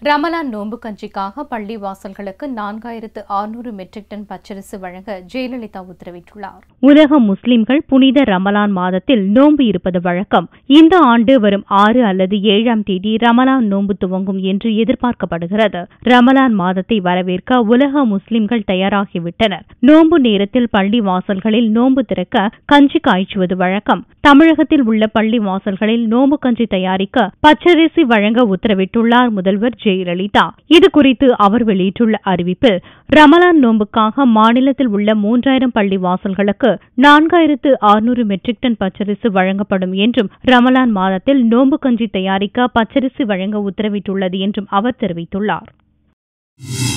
ரமலான் நோன்பு கஞ்சிக்காக பள்ளி வாசல்களுக்கு நான்காயிரத்து ஆறுநூறு மெட்ரிக் டன் பச்சரிசி வழங்க ஜெயலலிதா உத்தரவிட்டுள்ளார் உலக முஸ்லிம்கள் புனித ரமலான் மாதத்தில் நோன்பு இருப்பது வழக்கம் இந்த ஆண்டு வரும் ஆறு அல்லது ஏழாம் தேதி ரமலான் நோன்பு துவங்கும் என்று எதிர்பார்க்கப்படுகிறது ரமலான் மாதத்தை வரவேற்க உலக முஸ்லிம்கள் தயாராகிவிட்டனர் நோன்பு நேரத்தில் பள்ளி வாசல்களில் நோன்பு திறக்க கஞ்சி காய்ச்சுவது வழக்கம் தமிழகத்தில் உள்ள பள்ளி வாசல்களில் நோன்பு கஞ்சி தயாரிக்க பச்சரிசி வழங்க உத்தரவிட்டுள்ளார் முதல்வர் ஜெயலலிதா இதுகுறித்து அவர் வெளியிட்டுள்ள அறிவிப்பில் ரமலான் நோன்புக்காக மாநிலத்தில் உள்ள மூன்றாயிரம் பள்ளி வாசல்களுக்கு நான்காயிரத்து ஆறுநூறு மெட்ரிக் டன் பச்சரிசி வழங்கப்படும் என்றும் ரமலான் மாதத்தில் நோன்பு கஞ்சி தயாரிக்க பச்சரிசி வழங்க உத்தரவிட்டுள்ளது என்றும் அவர் தெரிவித்துள்ளார்